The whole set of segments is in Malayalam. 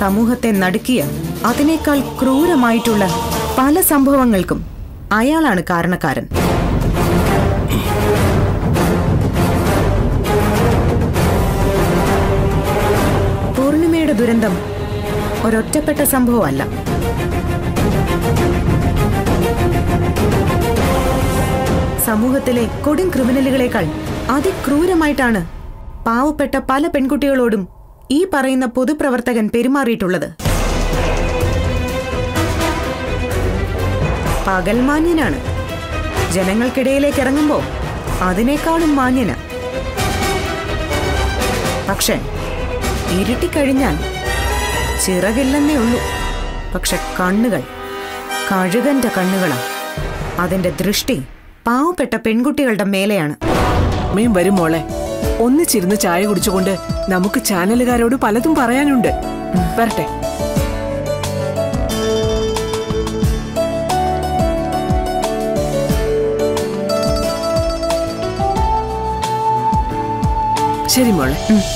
സമൂഹത്തെ നടുക്കിയ അതിനേക്കാൾ ക്രൂരമായിട്ടുള്ള പല സംഭവങ്ങൾക്കും അയാളാണ് കാരണക്കാരൻ പൂർണിമയുടെ ദുരന്തം ഒരൊറ്റപ്പെട്ട സംഭവമല്ല സമൂഹത്തിലെ കൊടും ക്രിമിനലുകളെക്കാൾ അതിക്രൂരമായിട്ടാണ് പാവപ്പെട്ട പല പെൺകുട്ടികളോടും ഈ പറയുന്ന പൊതുപ്രവർത്തകൻ പെരുമാറിയിട്ടുള്ളത് പകൽ മാന്യനാണ് ജനങ്ങൾക്കിടയിലേക്ക് ഇറങ്ങുമ്പോ അതിനേക്കാളും മാന്യന പക്ഷെ ഇരുട്ടിക്കഴിഞ്ഞാൽ ചിറകില്ലെന്നേ ഉള്ളൂ പക്ഷെ കണ്ണുകൾ കഴുകന്റെ കണ്ണുകളാ അതിന്റെ ദൃഷ്ടി പാവപ്പെട്ട പെൺകുട്ടികളുടെ മേലെയാണ് അമ്മയും വരും മോളെ ഒന്നിച്ചിരുന്ന് ചായ കുടിച്ചുകൊണ്ട് നമുക്ക് ചാനലുകാരോട് പലതും പറയാനുണ്ട് വരട്ടെ ശരി മോളെ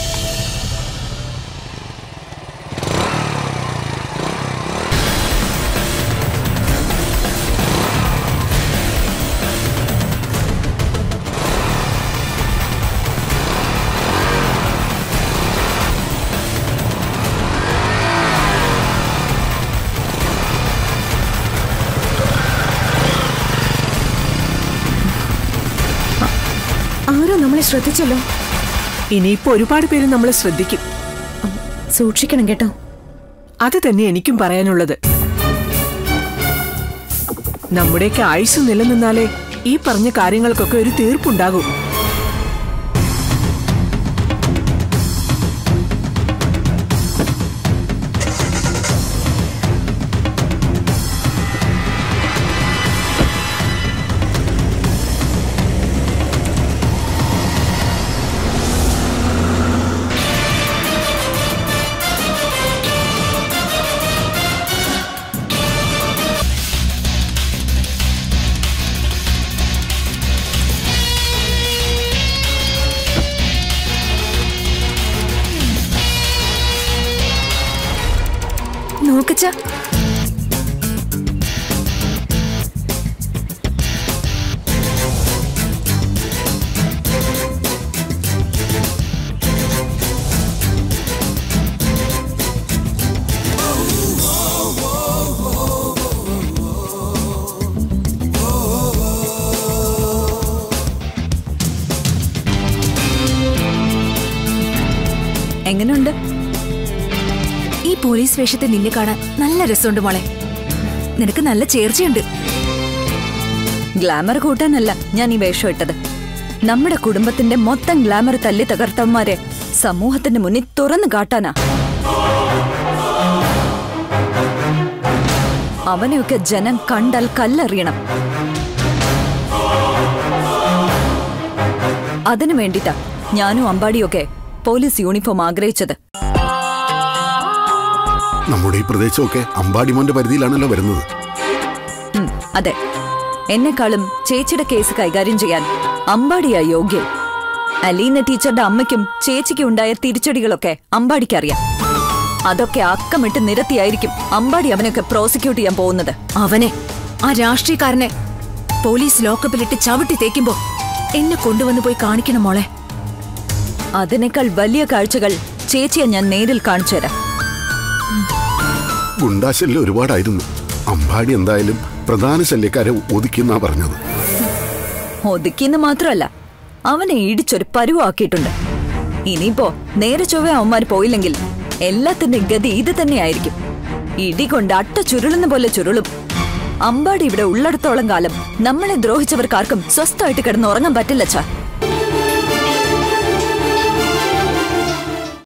ആരോ നമ്മളെ ശ്രദ്ധിച്ചല്ലോ ഇനിയിപ്പോ ഒരുപാട് പേര് നമ്മളെ ശ്രദ്ധിക്കും സൂക്ഷിക്കണം കേട്ടോ അത് തന്നെ എനിക്കും പറയാനുള്ളത് നമ്മുടെയൊക്കെ ആയുസ് നിലനിന്നാലേ ഈ പറഞ്ഞ കാര്യങ്ങൾക്കൊക്കെ ഒരു തീർപ്പുണ്ടാകും നോക്കച്ച എങ്ങനെയുണ്ട് ഈ പോലീസ് വേഷത്തെ നിന്നെ കാണാൻ നല്ല രസമുണ്ട് മോളെ നിനക്ക് നല്ല ചേർച്ചയുണ്ട് ഗ്ലാമർ കൂട്ടാനല്ല ഞാൻ ഈ വേഷം ഇട്ടത് നമ്മുടെ കുടുംബത്തിന്റെ മൊത്തം ഗ്ലാമർ തല്ലി തകർത്തവന്മാരെ സമൂഹത്തിന്റെ മുന്നിൽ തുറന്നു കാട്ടാനാ അവനെയൊക്കെ ജനം കണ്ടാൽ കല്ലെറിയണം അതിനു വേണ്ടിട്ടാ ഞാനും അമ്പാടിയൊക്കെ പോലീസ് യൂണിഫോം ആഗ്രഹിച്ചത് നമ്മുടെ ഈ പ്രദേശമൊക്കെ അമ്പാടിമോന്റെ പരിധിയിലാണല്ലോ വരുന്നത് ഉം, അതെ എന്നെക്കാളും ചേച്ചിയുടെ കേസ് കൈകാര്യം ചെയ്യാൻ അമ്പാടിയാ യോഗ്യൻ അലീന ടീച്ചറുടെ അമ്മയ്ക്കും ചേച്ചിക്കും ഉണ്ടായ തിരിച്ചടികളൊക്കെ അമ്പാടിക്കറിയാം അതൊക്കെ അക്കമിട്ട് നിരത്തിയായിരിക്കും അമ്പാടി അവനൊക്കെ പ്രോസിക്യൂട്ട് ചെയ്യാൻ പോകുന്നത് അവനെ ആ രാഷ്ട്രീയക്കാരനെ പോലീസ് ലോക്കപ്പിലിട്ട് ചവിട്ടി തേക്കുമ്പോ എന്നെ കൊണ്ടുവന്ന് പോയി കാണിക്കണം മോളെ അതിനേക്കാൾ വലിയ കാഴ്ചകൾ ചേച്ചിയെ ഞാൻ നേരിൽ കാണിച്ചു തരാം ഗുണ്ടാശല്യം ഒരുപാടായിരുന്നു അമ്പാടി എന്തായാലും പ്രധാന ശല്യക്കാരെ ഒതുക്കിന്നാ പറഞ്ഞത് ഒതുക്കിന്ന് മാത്രമല്ല അവനെ ഇടിച്ചൊരു പരുവാക്കിയിട്ടുണ്ട് ഇനിയിപ്പോ നേരെ ചൊവ്വ അവന്മാർ പോയില്ലെങ്കിൽ എല്ലാത്തിന്റെ ഗതി ഇത് തന്നെയായിരിക്കും ഇടി കൊണ്ട് അട്ട ചുരുളുന്ന പോലെ ചുരുളും അമ്പാടി ഇവിടെ ഉള്ളിടത്തോളം കാലം നമ്മളെ ദ്രോഹിച്ചവർക്കാർക്കും സ്വസ്ഥമായിട്ട് കിടന്ന് ഉറങ്ങാൻ പറ്റില്ല ചാ